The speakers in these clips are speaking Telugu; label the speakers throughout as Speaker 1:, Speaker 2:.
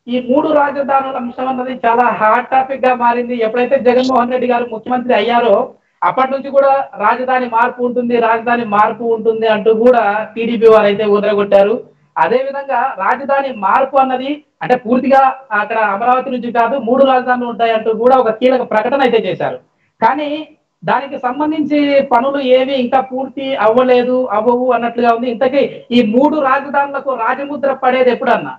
Speaker 1: ఈ మూడు రాజధానుల అంశం అన్నది చాలా హాట్ టాపిక్ గా మారింది ఎప్పుడైతే జగన్మోహన్ రెడ్డి గారు ముఖ్యమంత్రి అయ్యారో అప్పటి నుంచి కూడా రాజధాని మార్పు ఉంటుంది రాజధాని మార్పు ఉంటుంది అంటూ కూడా టీడీపీ వారు అయితే ఊదరగొట్టారు అదే విధంగా రాజధాని మార్పు అన్నది అంటే పూర్తిగా అక్కడ అమరావతి నుంచి కాదు మూడు రాజధానులు ఉంటాయి అంటూ కూడా ఒక కీలక ప్రకటన అయితే చేశారు కానీ దానికి సంబంధించి పనులు ఏవి ఇంకా పూర్తి అవ్వలేదు అవ్వవు అన్నట్లుగా ఉంది ఇంతకీ ఈ మూడు రాజధానులకు రాజముద్ర పడేది ఎప్పుడన్నా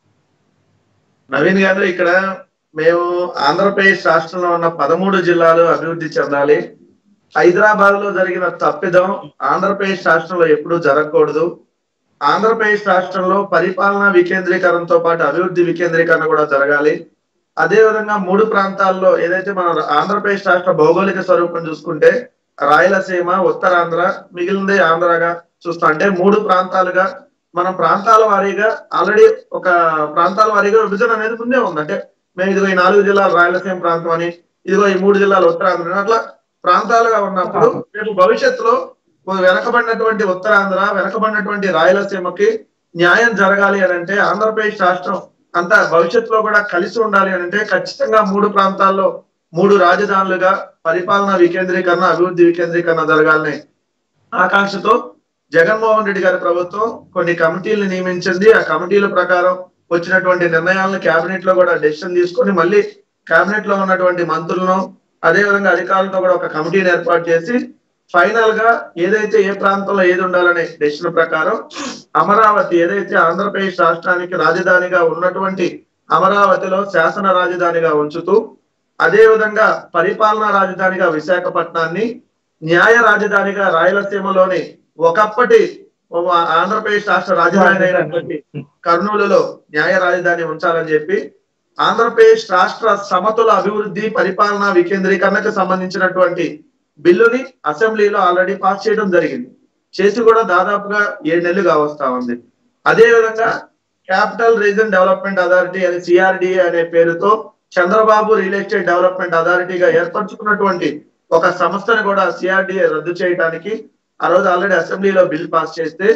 Speaker 2: నవీన్ గారు ఇక్కడ మేము ఆంధ్రప్రదేశ్ రాష్ట్రంలో ఉన్న పదమూడు జిల్లాలు అభివృద్ధి చెందాలి హైదరాబాద్ లో జరిగిన తప్పిదం ఆంధ్రప్రదేశ్ రాష్ట్రంలో ఎప్పుడూ జరగకూడదు ఆంధ్రప్రదేశ్ రాష్ట్రంలో పరిపాలనా వికేంద్రీకరణతో పాటు అభివృద్ధి వికేంద్రీకరణ కూడా జరగాలి అదే విధంగా మూడు ప్రాంతాల్లో ఏదైతే మన ఆంధ్రప్రదేశ్ రాష్ట్ర భౌగోళిక స్వరూపం చూసుకుంటే రాయలసీమ ఉత్తరాంధ్ర మిగిలింది ఆంధ్రగా చూస్తాం అంటే మూడు ప్రాంతాలుగా మనం ప్రాంతాల వారీగా ఆల్రెడీ ఒక ప్రాంతాల వారీగా విభజన అనేది ముందే ఉంది అంటే మేము ఇదిగో ఈ నాలుగు జిల్లాలు రాయలసీమ ప్రాంతం అని ఇదిగో ఈ మూడు జిల్లాలు ఉత్తరాంధ్ర అని అట్లా ప్రాంతాలుగా ఉన్నప్పుడు రేపు భవిష్యత్తులో వెనకబడినటువంటి ఉత్తరాంధ్ర వెనకబడినటువంటి రాయలసీమకి న్యాయం జరగాలి అని అంటే ఆంధ్రప్రదేశ్ రాష్ట్రం అంతా భవిష్యత్తులో కూడా కలిసి ఉండాలి అని అంటే ఖచ్చితంగా మూడు ప్రాంతాల్లో మూడు రాజధానులుగా పరిపాలన వికేంద్రీకరణ అభివృద్ధి వికేంద్రీకరణ జరగాలని ఆకాంక్షతో జగన్మోహన్ రెడ్డి గారి ప్రభుత్వం కొన్ని కమిటీలను నియమించింది ఆ కమిటీల ప్రకారం వచ్చినటువంటి నిర్ణయాలను కేబినెట్ లో కూడా డెసిషన్ తీసుకొని మళ్ళీ కేబినెట్ లో ఉన్నటువంటి మంత్రులను అదే విధంగా అధికారులతో కూడా ఒక కమిటీని ఏర్పాటు చేసి ఫైనల్ గా ఏదైతే ఏ ప్రాంతంలో ఏది ఉండాలనే డెసిషన్ ప్రకారం అమరావతి ఏదైతే ఆంధ్రప్రదేశ్ రాష్ట్రానికి రాజధానిగా ఉన్నటువంటి అమరావతిలో శాసన రాజధానిగా ఉంచుతూ అదే విధంగా పరిపాలనా రాజధానిగా విశాఖపట్నాన్ని న్యాయ రాజధానిగా రాయలసీమలోని ఒకప్పటి ఆంధ్రప్రదేశ్ రాష్ట్ర రాజధాని అయినటువంటి కర్నూలులో న్యాయ రాజధాని ఉంచాలని చెప్పి ఆంధ్రప్రదేశ్ రాష్ట్ర సమతుల అభివృద్ధి పరిపాలనా వికేంద్రీకరణకు సంబంధించినటువంటి బిల్లుని అసెంబ్లీలో ఆల్రెడీ పాస్ చేయడం జరిగింది చేసి కూడా దాదాపుగా ఏడు నెలలు కావస్తా ఉంది అదే విధంగా క్యాపిటల్ రీజన్ డెవలప్మెంట్ అథారిటీ అని సిఆర్డిఏ అనే పేరుతో చంద్రబాబు రియల్ ఎస్టేట్ డెవలప్మెంట్ అథారిటీగా ఏర్పరచుకున్నటువంటి ఒక సంస్థను కూడా సిఆర్డిఏ రద్దు చేయడానికి ఆ రోజు ఆల్రెడీ అసెంబ్లీలో బిల్ పాస్ చేస్తే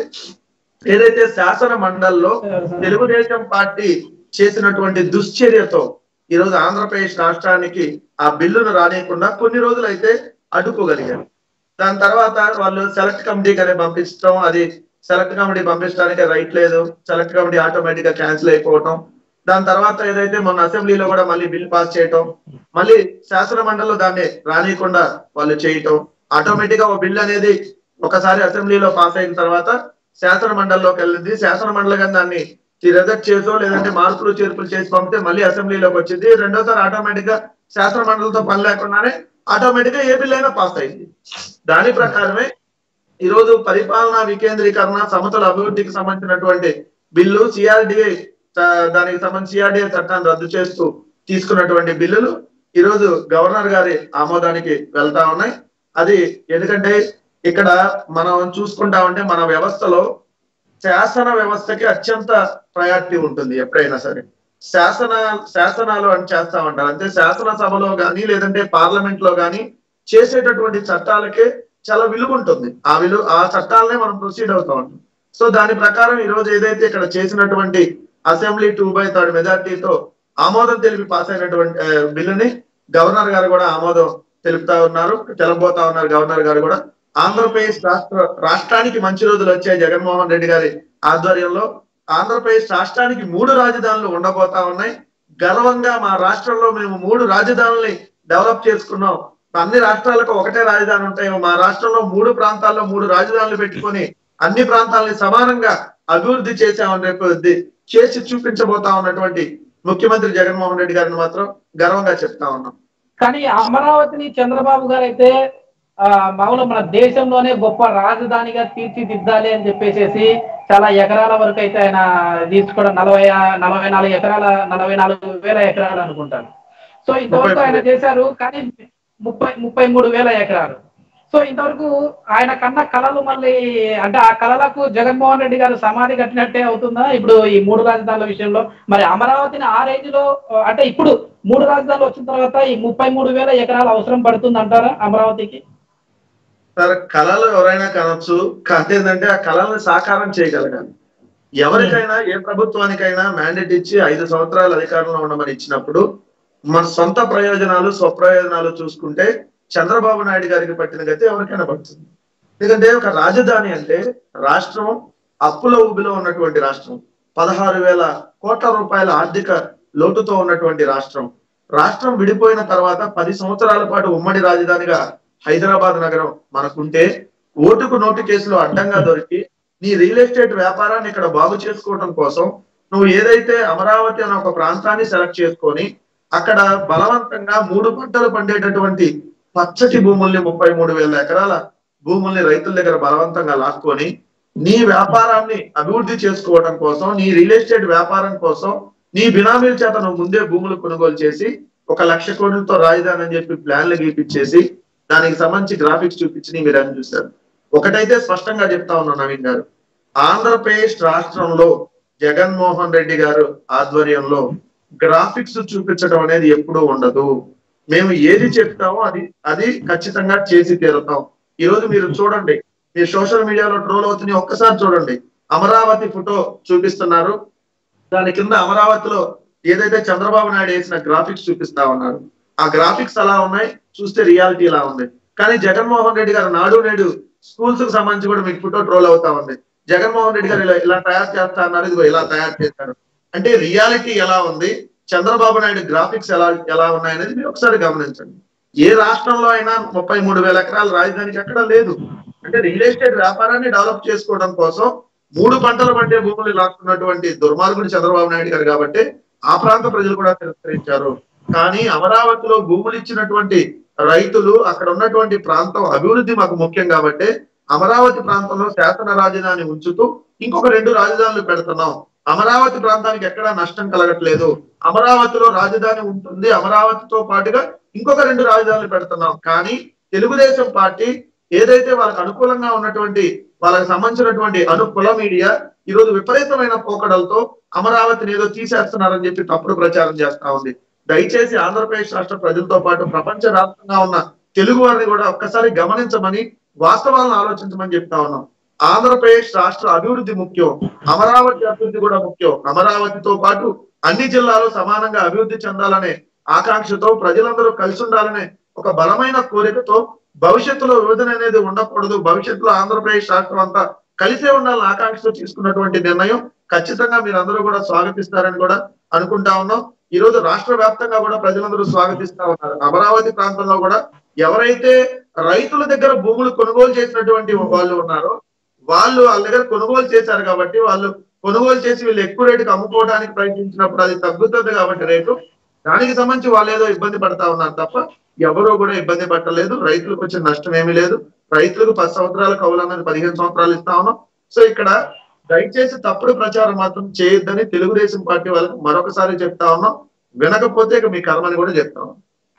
Speaker 2: ఏదైతే శాసన మండలిలో తెలుగుదేశం పార్టీ చేసినటువంటి దుశ్చర్యతో ఈ రోజు ఆంధ్రప్రదేశ్ రాష్ట్రానికి ఆ బిల్లును రానియకుండా కొన్ని రోజులు అయితే అడ్డుకోగలిగారు దాని తర్వాత వాళ్ళు సెలెక్ట్ కమిటీకి అనేది పంపించడం అది సెలెక్ట్ కమిటీ పంపించడానికి రైట్ లేదు సెలెక్ట్ కమిటీ ఆటోమేటిక్ గా క్యాన్సిల్ అయిపోవటం దాని తర్వాత ఏదైతే మొన్న అసెంబ్లీలో కూడా మళ్ళీ బిల్ పాస్ చేయటం మళ్ళీ శాసన మండలిలో దాన్ని రానియకుండా వాళ్ళు చేయటం ఆటోమేటిక్ గా ఒక బిల్ అనేది ఒకసారి అసెంబ్లీలో పాస్ అయిన తర్వాత శాసన మండలిలోకి వెళ్ళింది శాసన మండలి కానీ దాన్ని రిజెక్ట్ చేసో లేదంటే మార్పులు చేర్పులు చేసి పంపితే మళ్ళీ అసెంబ్లీలోకి వచ్చింది రెండోసారి ఆటోమేటిక్ గా శాసన మండలితో పని లేకుండానే ఆటోమేటిక్ గా ఏ బిల్ అయినా పాస్ అయింది దాని ప్రకారమే ఈ రోజు పరిపాలనా వికేంద్రీకరణ సమతల అభివృద్ధికి సంబంధించినటువంటి బిల్లు సిఆర్డిఏ దానికి సంబంధించి సిఆర్డిఏ చట్టాన్ని రద్దు చేస్తూ తీసుకున్నటువంటి బిల్లులు ఈ రోజు గవర్నర్ గారి ఆమోదానికి వెళ్తా ఉన్నాయి అది ఎందుకంటే ఇక్కడ మనం చూసుకుంటా ఉంటే మన వ్యవస్థలో శాసన వ్యవస్థకి అత్యంత ప్రయారిటీ ఉంటుంది ఎప్పుడైనా సరే శాసన శాసనాలు అని చేస్తా ఉంటారు అంటే శాసనసభలో కానీ లేదంటే పార్లమెంట్ లో కానీ చేసేటటువంటి చట్టాలకే చాలా విలువ ఉంటుంది ఆ విలువ ఆ చట్టాలనే మనం ప్రొసీడ్ అవుతా ఉంటాం సో దాని ప్రకారం ఈ రోజు ఏదైతే ఇక్కడ చేసినటువంటి అసెంబ్లీ టూ బై థర్డ్ మెజార్టీతో ఆమోదం తెలిపి పాస్ అయినటువంటి ఆ, బిల్లుని గవర్నర్ గారు కూడా ఆమోదం తెలుపుతా ఉన్నారు తెలబోతా ఉన్నారు గవర్నర్ గారు కూడా ఆంధ్రప్రదేశ్ రాష్ట్ర రాష్ట్రానికి మంచి రోజులు వచ్చాయి జగన్మోహన్ రెడ్డి గారి ఆధ్వర్యంలో ఆంధ్రప్రదేశ్ రాష్ట్రానికి మూడు రాజధానులు ఉండబోతా ఉన్నాయి గర్వంగా మా రాష్ట్రంలో మేము మూడు రాజధానుల్ని డెవలప్ చేసుకున్నాం అన్ని రాష్ట్రాలకు ఒకటే రాజధాని ఉంటాయి మా రాష్ట్రంలో మూడు ప్రాంతాల్లో మూడు రాజధానులు పెట్టుకొని అన్ని ప్రాంతాలని సమానంగా అభివృద్ధి చేశామని రేపు ది- చేసి చూపించబోతా ఉన్నటువంటి ముఖ్యమంత్రి జగన్మోహన్ రెడ్డి గారిని మాత్రం గర్వంగా చెప్తా ఉన్నాం
Speaker 1: కానీ అమరావతిని చంద్రబాబు గారు అయితే ఆ, మామూలు మన దేశంలోనే గొప్ప రాజధానిగా తీర్చిదిద్దాలి అని చెప్పేసి చాలా ఎకరాల వరకు అయితే ఆయన తీసుకోవడం నలభై నలభై నాలుగు ఎకరాల నలభై నాలుగు వేల ఎకరాలు అనుకుంటాను సో ఇంతవరకు ఆయన చేశారు కానీ ముప్పై ముప్పై మూడు వేల ఎకరాలు సో ఇంతవరకు ఆయన కన్న కళలు మళ్ళీ అంటే ఆ కళలకు జగన్మోహన్ రెడ్డి గారు సమాధి కట్టినట్టే అవుతుందా ఇప్పుడు ఈ మూడు రాజధానుల విషయంలో మరి అమరావతిని ఆ రేంజ్ లో ఆ, అంటే ఇప్పుడు మూడు రాజధానులు వచ్చిన తర్వాత ఈ ముప్పై మూడు వేల ఎకరాలు అవసరం పడుతుంది అంటారా అమరావతికి
Speaker 2: సార్ కళలు ఎవరైనా కనొచ్చు కాకపోతే ఏంటంటే ఆ కళలను సాకారం చేయగలగాలి ఎవరికైనా ఏ ప్రభుత్వానికైనా మ్యాండేట్ ఇచ్చి ఐదు సంవత్సరాలు అధికారంలో ఉండమని ఇచ్చినప్పుడు మన సొంత ప్రయోజనాలు స్వప్రయోజనాలు చూసుకుంటే చంద్రబాబు నాయుడు గారికి పట్టిన గతి ఎవరికైనా పడుతుంది ఎందుకంటే ఒక రాజధాని అంటే రాష్ట్రం అప్పుల ఊబిలో ఉన్నటువంటి రాష్ట్రం పదహారు వేల కోట్ల రూపాయల ఆర్థిక లోటుతో ఉన్నటువంటి రాష్ట్రం రాష్ట్రం విడిపోయిన తర్వాత పది సంవత్సరాల పాటు ఉమ్మడి రాజధానిగా హైదరాబాద్ నగరం మనకుంటే ఓటుకు నోటు కేసులో అడ్డంగా దొరికి నీ రియల్ ఎస్టేట్ వ్యాపారాన్ని ఇక్కడ బాగు చేసుకోవడం కోసం నువ్వు ఏదైతే అమరావతి అనే ఒక ప్రాంతాన్ని సెలెక్ట్ చేసుకొని అక్కడ బలవంతంగా మూడు పంటలు పండేటటువంటి పచ్చటి భూముల్ని ముప్పై మూడు వేల ఎకరాల భూముల్ని రైతుల దగ్గర బలవంతంగా లాక్కొని నీ వ్యాపారాన్ని అభివృద్ధి చేసుకోవడం కోసం నీ రియల్ ఎస్టేట్ వ్యాపారం కోసం నీ బినామీల చేత నువ్వు ముందే భూములు కొనుగోలు చేసి ఒక లక్ష కోట్లతో రాజధాని అని చెప్పి ప్లాన్లు గీపించేసి దానికి సంబంధించి గ్రాఫిక్స్ చూపించి మీరు అని చూశారు ఒకటైతే స్పష్టంగా చెప్తా ఉన్నా నవీన్ గారు ఆంధ్రప్రదేశ్ రాష్ట్రంలో జగన్మోహన్ రెడ్డి గారు ఆధ్వర్యంలో గ్రాఫిక్స్ చూపించడం అనేది ఎప్పుడూ ఉండదు మేము ఏది చెప్తామో అది అది ఖచ్చితంగా చేసి తీరుతాం ఈ రోజు మీరు చూడండి మీరు సోషల్ మీడియాలో ట్రోల్ అవుతుంది ఒక్కసారి చూడండి అమరావతి ఫోటో చూపిస్తున్నారు దాని కింద అమరావతిలో ఏదైతే చంద్రబాబు నాయుడు వేసిన గ్రాఫిక్స్ చూపిస్తా ఉన్నారు ఆ గ్రాఫిక్స్ అలా ఉన్నాయి చూస్తే రియాలిటీ ఇలా ఉంది కానీ జగన్మోహన్ రెడ్డి గారు నాడు నేడు స్కూల్స్ కు సంబంధించి కూడా మీకు ఫోటో ట్రోల్ అవుతా ఉంది జగన్మోహన్ రెడ్డి గారు ఇలా ఇలా తయారు చేస్తా అన్నారు ఇదిగో ఇలా తయారు చేశారు అంటే రియాలిటీ ఎలా ఉంది చంద్రబాబు నాయుడు గ్రాఫిక్స్ ఎలా ఎలా ఉన్నాయనేది మీరు ఒకసారి గమనించండి ఏ రాష్ట్రంలో అయినా ముప్పై మూడు వేల ఎకరాల రాజధానికి ఎక్కడ లేదు అంటే రియల్ ఎస్టేట్ వ్యాపారాన్ని డెవలప్ చేసుకోవడం కోసం మూడు పంటలు పండే భూములు లాక్కున్నటువంటి దుర్మార్గుడు చంద్రబాబు నాయుడు గారు కాబట్టి ఆ ప్రాంత ప్రజలు కూడా తిరస్కరించారు కానీ అమరావతిలో భూములు ఇచ్చినటువంటి రైతులు అక్కడ ఉన్నటువంటి ప్రాంతం అభివృద్ధి మాకు ముఖ్యం కాబట్టి అమరావతి ప్రాంతంలో శాసన రాజధాని ఉంచుతూ ఇంకొక రెండు రాజధానులు పెడుతున్నాం అమరావతి ప్రాంతానికి ఎక్కడా నష్టం కలగట్లేదు అమరావతిలో రాజధాని ఉంటుంది అమరావతితో పాటుగా ఇంకొక రెండు రాజధానులు పెడుతున్నాం కానీ తెలుగుదేశం పార్టీ ఏదైతే వాళ్ళకి అనుకూలంగా ఉన్నటువంటి వాళ్ళకి సంబంధించినటువంటి అనుకూల మీడియా ఈ రోజు విపరీతమైన పోకడలతో అమరావతిని ఏదో తీసేస్తున్నారని చెప్పి తప్పుడు ప్రచారం చేస్తా ఉంది దయచేసి ఆంధ్రప్రదేశ్ రాష్ట్ర ప్రజలతో పాటు ప్రపంచ వ్యాప్తంగా ఉన్న తెలుగు వారిని కూడా ఒక్కసారి గమనించమని వాస్తవాలను ఆలోచించమని చెప్తా ఉన్నాం ఆంధ్రప్రదేశ్ రాష్ట్ర అభివృద్ధి ముఖ్యం అమరావతి అభివృద్ధి కూడా ముఖ్యం అమరావతితో పాటు అన్ని జిల్లాలు సమానంగా అభివృద్ధి చెందాలనే ఆకాంక్షతో ప్రజలందరూ కలిసి ఉండాలనే ఒక బలమైన కోరికతో భవిష్యత్తులో విభజన అనేది ఉండకూడదు భవిష్యత్తులో ఆంధ్రప్రదేశ్ రాష్ట్రం అంతా కలిసే ఉండాలని ఆకాంక్షతో తీసుకున్నటువంటి నిర్ణయం ఖచ్చితంగా మీరందరూ కూడా స్వాగతిస్తారని కూడా అనుకుంటా ఉన్నాం ఈ రోజు రాష్ట్ర వ్యాప్తంగా కూడా ప్రజలందరూ స్వాగతిస్తా ఉన్నారు అమరావతి ప్రాంతంలో కూడా ఎవరైతే రైతుల దగ్గర భూములు కొనుగోలు చేసినటువంటి వాళ్ళు ఉన్నారో వాళ్ళు వాళ్ళ దగ్గర కొనుగోలు చేశారు కాబట్టి వాళ్ళు కొనుగోలు చేసి వీళ్ళు ఎక్కువ రేటుకి అమ్ముకోవడానికి ప్రయత్నించినప్పుడు అది తగ్గుతుంది కాబట్టి రేటు దానికి సంబంధించి వాళ్ళు ఏదో ఇబ్బంది పడతా ఉన్నారు తప్ప ఎవరూ కూడా ఇబ్బంది పట్టలేదు రైతులకు వచ్చిన నష్టం ఏమీ లేదు రైతులకు పది సంవత్సరాల కౌలు అన్నది పదిహేను సంవత్సరాలు ఇస్తా ఉన్నాం సో ఇక్కడ దయచేసి తప్పుడు ప్రచారం మాత్రం చేయొద్దని తెలుగుదేశం పార్టీ వాళ్ళకి మరొకసారి చెప్తా ఉన్నాం వినకపోతే ఇక మీ కర్మని కూడా చెప్తా ఉన్నాం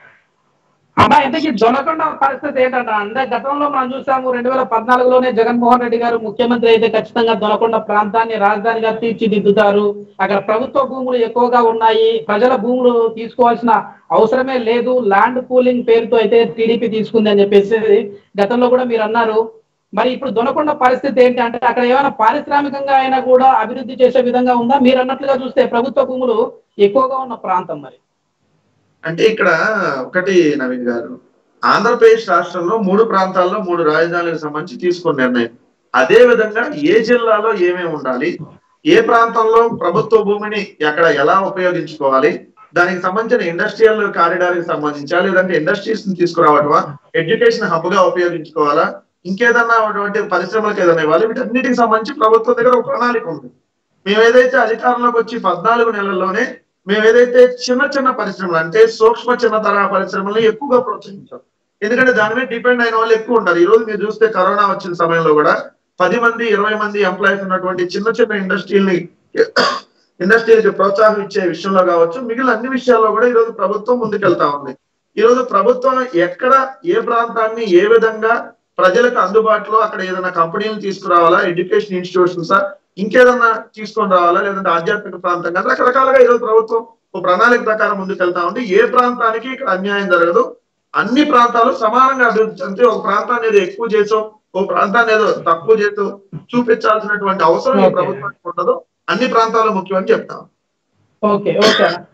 Speaker 1: అమ్మా ఇంతకీ దొనకొండ పరిస్థితి ఏంటంట అంటే గతంలో మనం చూసాము రెండు వేల పద్నాలుగులోనే జగన్మోహన్ రెడ్డి గారు ముఖ్యమంత్రి అయితే ఖచ్చితంగా దొనకొండ ప్రాంతాన్ని రాజధానిగా తీర్చిదిద్దుతారు అక్కడ ప్రభుత్వ భూములు ఎక్కువగా ఉన్నాయి ప్రజల భూములు తీసుకోవాల్సిన అవసరమే లేదు ల్యాండ్ పూలింగ్ పేరుతో అయితే టీడీపీ తీసుకుంది అని చెప్పేసి గతంలో కూడా మీరు అన్నారు మరి ఇప్పుడు దొనకొండ పరిస్థితి ఏంటి అంటే అక్కడ ఏమైనా పారిశ్రామికంగా అయినా కూడా అభివృద్ధి చేసే విధంగా ఉందా మీరు అన్నట్లుగా చూస్తే ప్రభుత్వ భూములు ఎక్కువగా ఉన్న ప్రాంతం మరి
Speaker 2: అంటే ఇక్కడ ఒకటి నవీన్ గారు ఆంధ్రప్రదేశ్ రాష్ట్రంలో మూడు ప్రాంతాల్లో మూడు రాజధానులకు సంబంధించి తీసుకున్న నిర్ణయం అదే విధంగా ఏ జిల్లాలో ఏమేమి ఉండాలి ఏ ప్రాంతంలో ప్రభుత్వ భూమిని ఎక్కడ ఎలా ఉపయోగించుకోవాలి దానికి సంబంధించిన ఇండస్ట్రియల్ కారిడార్ కి సంబంధించా లేదంటే ఇండస్ట్రీస్ ని తీసుకురావటమా ఎడ్యుకేషన్ హబ్ గా ఉపయోగించుకోవాలా ఇంకేదన్నా అటువంటి పరిశ్రమలకు ఏదైనా ఇవ్వాలి వీటన్నిటికి సంబంధించి ప్రభుత్వం దగ్గర ఒక ప్రణాళిక ఉంది మేము ఏదైతే అధికారంలోకి వచ్చి పద్నాలుగు నెలల్లోనే మేము ఏదైతే చిన్న చిన్న పరిశ్రమలు అంటే సూక్ష్మ చిన్న తరహా పరిశ్రమల్ని ఎక్కువగా ప్రోత్సహించాం ఎందుకంటే దాని మీద డిపెండ్ అయిన వాళ్ళు ఎక్కువ ఉంటారు ఈ రోజు మీరు చూస్తే కరోనా వచ్చిన సమయంలో కూడా పది మంది ఇరవై మంది ఎంప్లాయీస్ ఉన్నటువంటి చిన్న చిన్న ఇండస్ట్రీని ఇండస్ట్రీకి ప్రోత్సాహం ఇచ్చే విషయంలో కావచ్చు మిగిలిన అన్ని విషయాల్లో కూడా ఈ రోజు ప్రభుత్వం ముందుకెళ్తా ఉంది ఈ రోజు ప్రభుత్వం ఎక్కడ ఏ ప్రాంతాన్ని ఏ విధంగా ప్రజలకు అందుబాటులో అక్కడ ఏదైనా కంపెనీలు తీసుకురావాలా ఎడ్యుకేషన్ ఇన్స్టిట్యూషన్స్ ఇంకేదన్నా తీసుకొని రావాలా లేదంటే ఆధ్యాత్మిక ప్రాంతంగా రకరకాలుగా ఈరోజు ప్రభుత్వం ఒక ప్రణాళిక ప్రకారం ముందుకెళ్తా ఉంది ఏ ప్రాంతానికి ఇక్కడ అన్యాయం జరగదు అన్ని ప్రాంతాలు సమానంగా అభివృద్ధి చెందితే ఒక ప్రాంతాన్ని ఏదో ఎక్కువ చేసో ఓ ప్రాంతాన్ని ఏదో తక్కువ చేస్తూ చూపించాల్సినటువంటి అవసరం ఈ
Speaker 1: Okay.
Speaker 2: ప్రభుత్వానికి ఉండదు అన్ని ప్రాంతాలు ముఖ్యం అని చెప్తాం
Speaker 1: ఓకే ఓకే అన్న